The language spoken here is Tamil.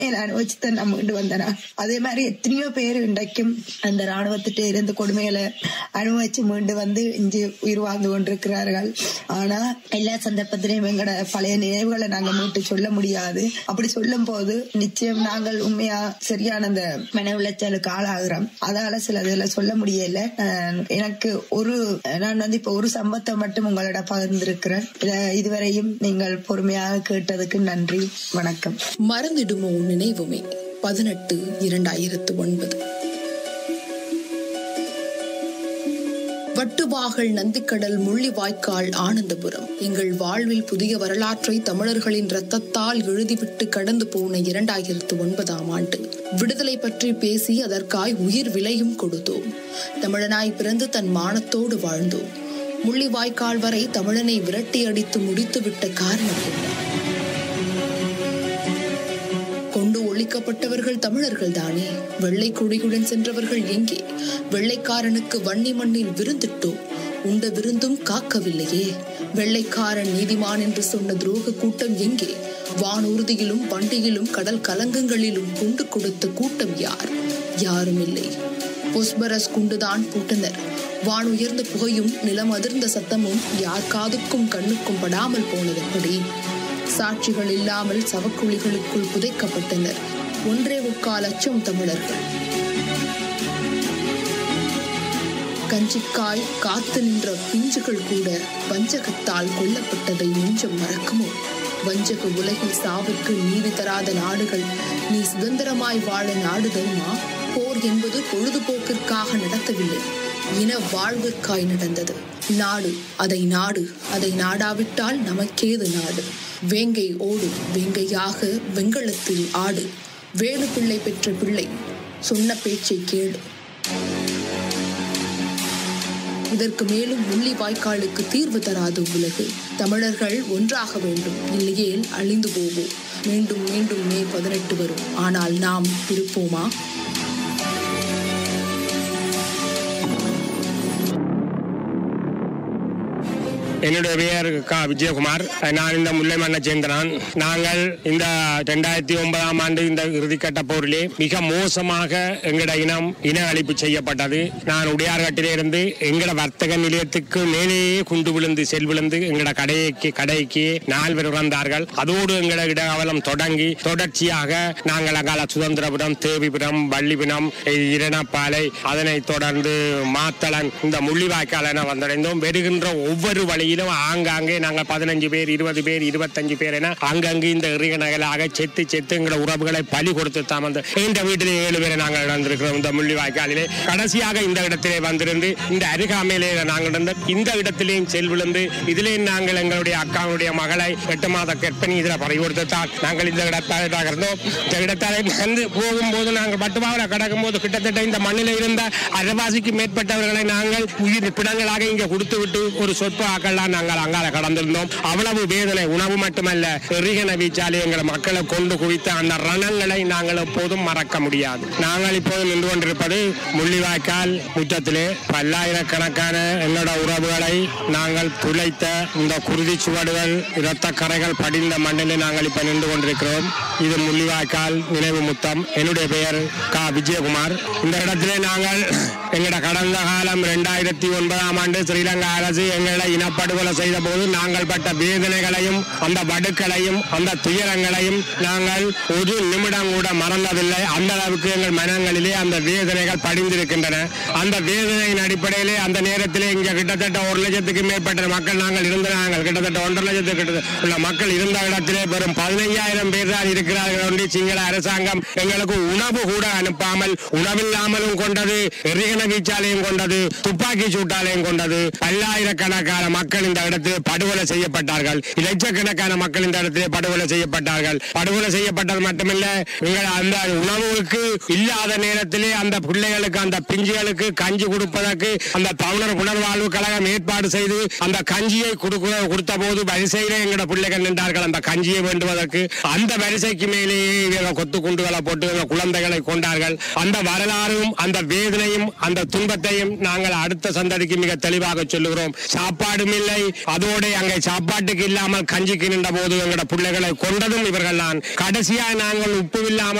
அனுபவிச்சு தான் நான் மீண்டு வந்தேனா அதே மாதிரி எத்தனையோ பேர் இன்றைக்கும் அந்த ராணுவத்திட்ட இருந்து கொடுமைகளை அனுபவிச்சு மீண்டு வந்து இஞ்சி உயிர் வாழ்ந்து கொண்டிருக்கிறார்கள் ஆனா எல்லா சந்தர்ப்பத்திலையும் எங்களோட பழைய நினைவுகளை நாங்க மீட்டு சொல்ல முடியாது அப்படி சொல்லும் போது நிச்சயம் நாங்கள் உண்மையா சரியான அந்த மன உளைச்சலுக்கு ஆளாகிறோம் அதால சில இதுல சொல்ல முடியல நான் எனக்கு ஒரு நான் வந்து இப்ப ஒரு சம்பவத்தை மட்டும் உங்களோட பகிர்ந்திருக்கிறேன் இத இதுவரையும் நீங்கள் பொறுமையாக கேட்டதுக்கு நன்றி வணக்கம் மறந்திடுமோ நினைவுமே பதினெட்டு இரண்டாயிரத்து ஒன்பது வட்டுவாகல் நந்திக்கடல் முள்ளிவாய்க்கால் ஆனந்தபுரம் எங்கள் வாழ்வில் புதிய வரலாற்றை தமிழர்களின் இரத்தத்தால் எழுதிவிட்டு கடந்து போன இரண்டாயிரத்து ஒன்பதாம் ஆண்டு விடுதலை பற்றி பேசி அதற்காய் உயிர் விலையும் கொடுத்தோம் தமிழனாய் பிறந்து தன் மானத்தோடு வாழ்ந்தோம் முள்ளிவாய்க்கால் வரை தமிழனை விரட்டி அடித்து முடித்துவிட்ட காரணம் என்ன கொண்டு ஒழிக்கப்பட்டவர்கள் தமிழர்கள் தானே வெள்ளை கொடியுடன் சென்றவர்கள் எங்கே வெள்ளைக்காரனுக்கு வன்னி மண்ணில் விருந்திட்டோம் உண்ட விருந்தும் காக்கவில்லையே வெள்ளைக்காரன் நீதிமான் என்று சொன்ன துரோக கூட்டம் எங்கே வானூர்தியிலும் வண்டியிலும் கடல் கலங்கங்களிலும் குண்டு கொடுத்த கூட்டம் யார் யாரும் இல்லை பொஸ்பரஸ் குண்டுதான் போட்டனர் வான் உயர்ந்த புகையும் நிலம் அதிர்ந்த சத்தமும் யார் காதுக்கும் கண்ணுக்கும் படாமல் போனதெப்படி சாட்சிகள் இல்லாமல் சவக்குழிகளுக்குள் புதைக்கப்பட்டனர் ஒன்றே முக்கால் லட்சம் தமிழர்கள் கஞ்சிக்காய் காத்து நின்ற பிஞ்சுகள் கூட வஞ்சகத்தால் கொல்லப்பட்டதை நெஞ்சம் மறக்குமோ வஞ்சக உலகில் சாவுக்கு நீதி தராத நாடுகள் நீ சுதந்திரமாய் வாழ நாடு தருமா போர் என்பது பொழுதுபோக்கிற்காக நடத்தவில்லை இன வாழ்விற்காய் நடந்தது நாடு அதை நாடு அதை நாடாவிட்டால் நமக்கேது நாடு வேங்கை ஓடு வேங்கையாக வெங்கலத்தில் ஆடு வேலு பிள்ளை பெற்ற பிள்ளை சொன்ன பேச்சை கேளு இதற்கு மேலும் முள்ளி வாய்க்காலுக்கு தீர்வு தராது உலகு தமிழர்கள் ஒன்றாக வேண்டும் இல்லையேல் அழிந்து போவோம் மீண்டும் மீண்டும் மே பதினெட்டு வரும் ஆனால் நாம் இருப்போமா என்னுடைய பெயர் க விஜயகுமார் நான் இந்த முல்லை மண்ணை சேர்ந்தனான் நாங்கள் இந்த ரெண்டாயிரத்தி ஒன்பதாம் ஆண்டு இந்த இறுதிக்கட்ட போரிலே மிக மோசமாக எங்கட இனம் இன அழிப்பு செய்யப்பட்டது நான் உடையார்கட்டிலே இருந்து எங்கட வர்த்தக நிலையத்துக்கு மேலேயே குண்டு விழுந்து செல் விழுந்து எங்கட கடைக்கு கடைக்கு நால்வர் இறந்தார்கள் அதோடு எங்கட இடகவலம் தொடங்கி தொடர்ச்சியாக நாங்கள் அங்கால சுதந்திரபுரம் தேவிபுரம் வள்ளிபுரம் இரணப்பாலை அதனைத் தொடர்ந்து மாத்தளன் இந்த முள்ளிவாய்க்கால் என வந்தடைந்தோம் வருகின்ற ஒவ்வொரு வழியிலும் ஆங்காங்கே நாங்கள் பதினஞ்சு பேர் இருபது பேர் இருபத்தஞ்சு பேர் என அங்கங்கு இந்த இறுக நகலாக செத்து செத்து எங்கள உறவுகளை பலி கொடுத்து தான் வந்து இந்த வீட்டிலே ஏழு பேரை நாங்கள் இழந்திருக்கிறோம் இந்த முள்ளிவாய்க்காலிலே கடைசியாக இந்த இடத்திலே வந்திருந்து இந்த அருகாமையிலே நாங்கள் இருந்த இந்த இடத்திலேயும் செல் விழுந்து இதிலே நாங்கள் எங்களுடைய அக்காவுடைய மகளை எட்டு மாத கற்பனை இதில் பறி கொடுத்துத்தான் நாங்கள் இந்த இடத்தாக இருந்தோம் இந்த இடத்தாலே வந்து போகும்போது நாங்கள் பட்டுமாவில் கடக்கும் போது கிட்டத்தட்ட இந்த மண்ணில் இருந்த அரைவாசிக்கு மேற்பட்டவர்களை நாங்கள் உயிர் பிணங்களாக இங்கே கொடுத்து விட்டு ஒரு சொற்ப ஆக்கள்லாம் நாங்கள் அங்கால கடந்திருந்தோம் அவ்வளவு வேதனை உணவு மட்டுமல்ல எரிகன வீச்சாலே எங்களை மக்களை கொண்டு குவித்த அந்த ரணங்களை நாங்கள் எப்போதும் மறக்க முடியாது நாங்கள் இப்போது நின்று கொண்டிருப்பது முள்ளிவாய்க்கால் முற்றத்திலே பல்லாயிரக்கணக்கான என்னோட உறவுகளை நாங்கள் துளைத்த இந்த குருதி சுவடுகள் இரத்த கரைகள் படிந்த மண்ணிலே நாங்கள் இப்ப நின்று கொண்டிருக்கிறோம் இது முள்ளிவாய்க்கால் நினைவு முத்தம் என்னுடைய பெயர் கா விஜயகுமார் இந்த இடத்திலே நாங்கள் எங்களோட கடந்த காலம் இரண்டாயிரத்தி ஒன்பதாம் ஆண்டு ஸ்ரீலங்கா அரசு எங்களை இனப்படுகொலை செய்த போது நாங்கள் பட்ட வேதனைகளையும் அந்த வடுக்களையும் அந்த துயரங்களையும் நாங்கள் ஒரு நிமிடம் கூட மறந்ததில்லை அந்த அளவுக்கு எங்கள் மனங்களிலே அந்த வேதனைகள் படிந்திருக்கின்றன அந்த வேதனையின் அடிப்படையிலே அந்த நேரத்திலே இங்க கிட்டத்தட்ட ஒரு லட்சத்துக்கு மேற்பட்ட மக்கள் நாங்கள் இருந்த நாங்கள் கிட்டத்தட்ட ஒன்றரை லட்சத்துக்கு கிட்ட உள்ள மக்கள் இருந்த இடத்திலே வெறும் பதினைஞ்சாயிரம் பேர் தான் இருக்கிறார்கள் என்று சிங்கள அரசாங்கம் எங்களுக்கு உணவு கூட அனுப்பாமல் உணவில்லாமலும் கொண்டது எரிகண வீச்சாலையும் கொண்டது துப்பாக்கி சூட்டாலையும் கொண்டது பல்லாயிரக்கணக்கான மக்கள் இந்த இடத்திலே படுகொலை செய்யப்பட்டார்கள் லட்சக்கணக்கான மக்கள் இந்த இடத்திலே படுகொலை செய்யப்பட்டார்கள் படுகொலை செய்யப்பட்டது மட்டுமில்ல எங்கள் அந்த உணவுக்கு இல்லாத நேரத்திலே அந்த பிள்ளைகளுக்கு அந்த பிஞ்சுகளுக்கு கஞ்சி கொடுப்பதற்கு அந்த பவுனர் புனர்வாழ்வு கழகம் ஏற்பாடு செய்து அந்த கஞ்சியை கொடுக்க கொடுத்த போது வரிசையிலே எங்களோட பிள்ளைகள் நின்றார்கள் அந்த கஞ்சியை வேண்டுவதற்கு அந்த வரிசைக்கு மேலேயே இவங்க கொத்து குண்டுகளை போட்டு இவங்க குழந்தைகளை கொண்டார்கள் அந்த வரலாறும் அந்த வேதனையும் அந்த அந்த துன்பத்தையும் நாங்கள் அடுத்த சந்ததிக்கு மிக தெளிவாக சொல்லுகிறோம் சாப்பாடும் இல்லை அதோடு அங்கே சாப்பாட்டுக்கு இல்லாமல் கஞ்சிக்கு நின்ற போது எங்களோட பிள்ளைகளை கொண்டதும் இவர்கள் தான் கடைசியாக நாங்கள் உப்பு இல்லாமல்